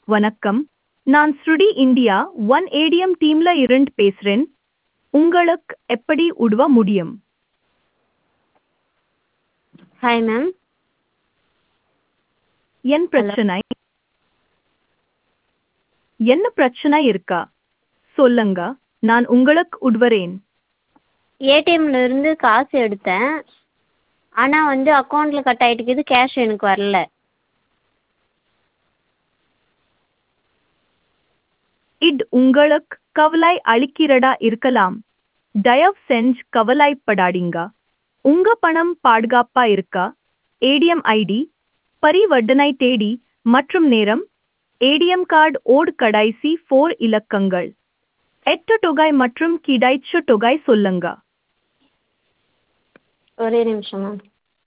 வணக்கம் நான் ஸ்ருடி இந்தியா ஒன் ஏடிஎம் டீம்ல இருந்து பேசுறேன் உங்களுக்கு எப்படி உதவ முடியும் ஹாய் மேம் என் பிரச்சனை என்ன பிரச்சனை இருக்கா சொல்லுங்க நான் உங்களுக்கு உதவுறேன் ஏடிஎம்ல இருந்து காசு எடுத்தேன் ஆனால் வந்து அக்கௌண்ட்டில் கட் ஆகிட்டுக்குது கேஷ் எனக்கு வரல இது உங்களுக்கு கவலை அளிக்கிறதா இருக்கலாம் தயவு செஞ்சு கவலைப்படாதீங்க உங்க பணம் பாதுகாப்பா இருக்கா ஏடிஎம் ஐடி பரிவர்த்தனை தேதி மற்றும் நேரம் ஏடிஎம் கார்டு ஓட் கடைசி ஃபோர் இலக்கங்கள் எட்டு தொகை மற்றும் கிடைச்ச தொகை சொல்லுங்க ஒரே நிமிஷம் மேம்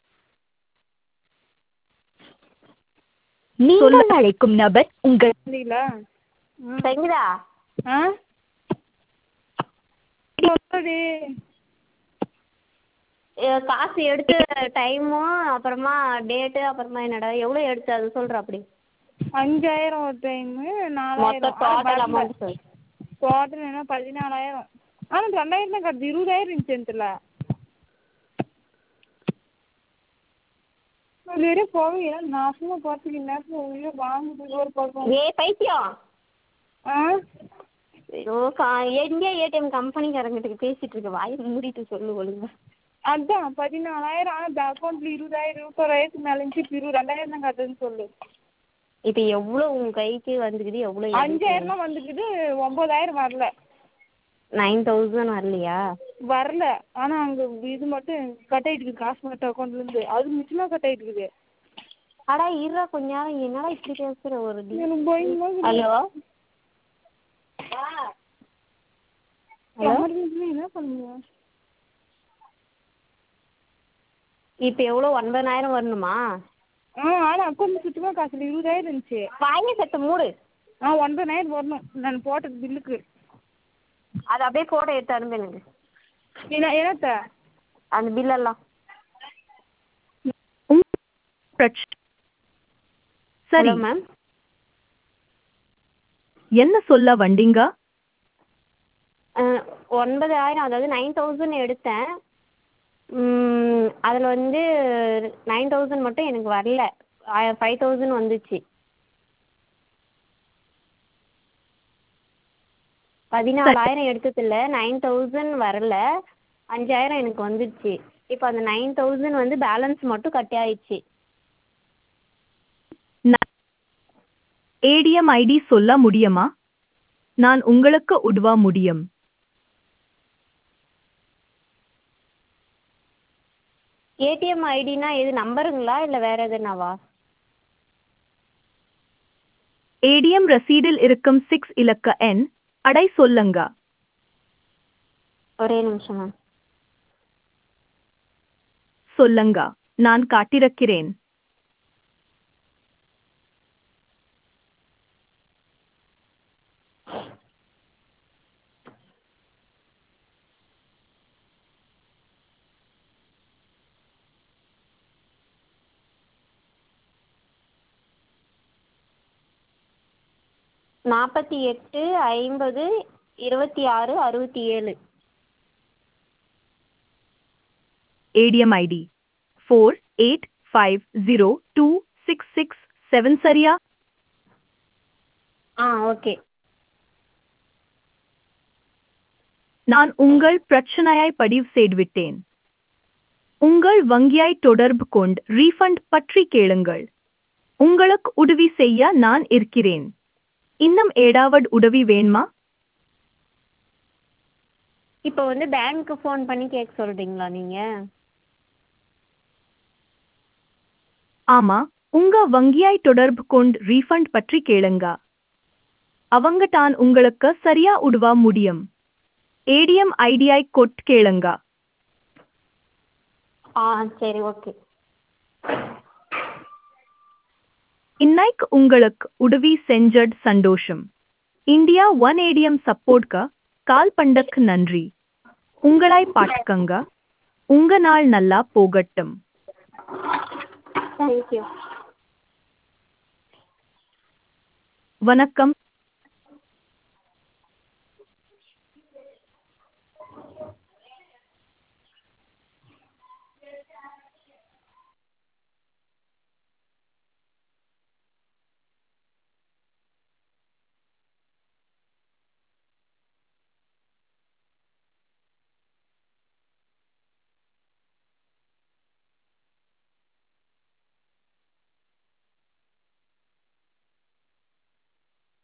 சொல்ல- அழைக்கும் நபர் உங்கள் இல்லைங்களா சங்கீதா ஆ சொல்லுடி அஹ் காசு எடுத்த டைமும் அப்புறமா டேட்டு அப்புறமா என்னடா எவ்வளோ எடுத்து அது சொல்கிற அப்படி அஞ்சாயிரம் ஒரு டைமு மொத்த நாலாயிரம் டோட்டல் அமௌண்ட் சொல் டோட்டல் என்ன பதினாலாயிரம் ஆனால் ரெண்டாயிரம் தான் கட்டுது இருபதாயிரம் இருந்துச்சு என்கிட்ட அது வரையும் போவீங்க நாசமாக போகிறதுக்கு நேரத்தில் உயிரை வாங்குது ஒரு பக்கம் ஏ பைத்தியம் ஆ ஐயோ கா எங்கே ஏடிஎம் கம்பெனிக்காரங்கிட்ட பேசிட்டு இருக்க வாயை மூடிட்டு சொல்லு ஒழுங்கா அதான் பதினாலாயிரம் ஆனால் இந்த அக்கௌண்ட்டில் இருபதாயிரம் இருபத்தோராயிரத்துக்கு மேலே இருந்துச்சு இப்போ இருபது ரெண்டாயிரம் தான் கட்டுதுன்னு சொல்லு இப்போ எவ்வளோ உன் கைக்கு வந்துக்குது எவ்வளோ அஞ்சாயிரம் தான் வந்துக்குது ஒம்பதாயிரம் வரல நைன் தௌசண்ட் வரலையா வரல ஆனால் அங்கே இது மட்டும் கட் ஆகிட்டு இருக்குது காசு மட்டும் அக்கௌண்ட்லேருந்து அது மிச்சமாக கட் ஆகிட்டு இருக்குது அடா இருடா கொஞ்ச நேரம் என்னடா இப்படி பேசுற ஒரு டி- எனக்கு பயமா இருக்குது. ஹலோ ஹலோ எமர்ஜென்சினா என்ன பண்ணுங்க இப்போ எவ்வளோ ஒன்பதாயிரம் வரணுமா ஆ ஆனால் அக்கௌண்ட் சுத்தமாக காசு இல்லை இருபதாயிரம் இருந்துச்சு வாங்கி செத்த மூடு ஆ ஒன்பதாயிரம் வரணும் நான் போட்டது பில்லுக்கு அது அப்படியே ஃபோட்டோ எடுத்து அனுப்பு எனக்கு என்ன என்னத்த அந்த பில்லெல்லாம் உங்க பிரச்ச- சரி ஹலோ மேம் என்ன சொல்ல வந்தீங்க ஒன்பதாயிரம் அதாவது நைன் தௌசண்ட் எடுத்தேன் அதில் வந்து நைன் தௌசண்ட் மட்டும் எனக்கு வரல ஃபைவ் தௌசண்ட் வந்துச்சு பதினாலாயிரம் எடுத்ததில்ல நைன் தௌசண்ட் வரல அஞ்சாயிரம் எனக்கு வந்துடுச்சு இப்போ அந்த நைன் தௌசண்ட் வந்து பேலன்ஸ் மட்டும் கட் ஆயிடுச்சு ஏடிஎம் ஐடி சொல்ல முடியுமா நான் உங்களுக்கு உதவ முடியும் ஏடிஎம் ஐடினா எது நம்பருங்களா இல்லை வேறு எதுனாவா ஏடிஎம் ரசீடில் இருக்கும் சிக்ஸ் இலக்க எண் அடை சொல்லுங்க ஒரே நிமிஷம் மேம் சொல்லுங்க நான் காட்டிருக்கிறேன் நாற்பத்தி எட்டு ஐம்பது இருபத்தி ஆறு அறுபத்தி ஏழு ATM ID four eight five zero two six six seven சரியா ஆ ஓகே நான் உங்கள் பிரச்சனையை பதிவு செய்துவிட்டேன் உங்கள் வங்கியை தொடர்பு கொண்டு ரீஃபண்ட் பற்றி கேளுங்கள் உங்களுக்கு உதவி செய்ய நான் இருக்கிறேன் இன்னும் ஏதாவது உதவி வேணுமா இப்போ வந்து பேங்க்கு ஃபோன் பண்ணி கேட்க சொல்கிறீங்களா நீங்கள் ஆமா உங்க வங்கியை தொடர்பு கொண்டு ரீஃபண்ட் பற்றி கேளுங்க அவங்க தான் உங்களுக்கு சரியா உதவ முடியும் ஏடிஎம் ஐடியை கொட் கேளுங்க ஆ சரி ஓகே இன்னைக்கு உங்களுக்கு உதவி செஞ்சட் சந்தோஷம் இந்தியா ஒன் ஏடிஎம் சப்போர்ட்க்கு கால் பண்டக்கு நன்றி உங்களை பார்த்துக்கங்க உங்க நாள் நல்லா போகட்டும் தேங்க்யூ வணக்கம்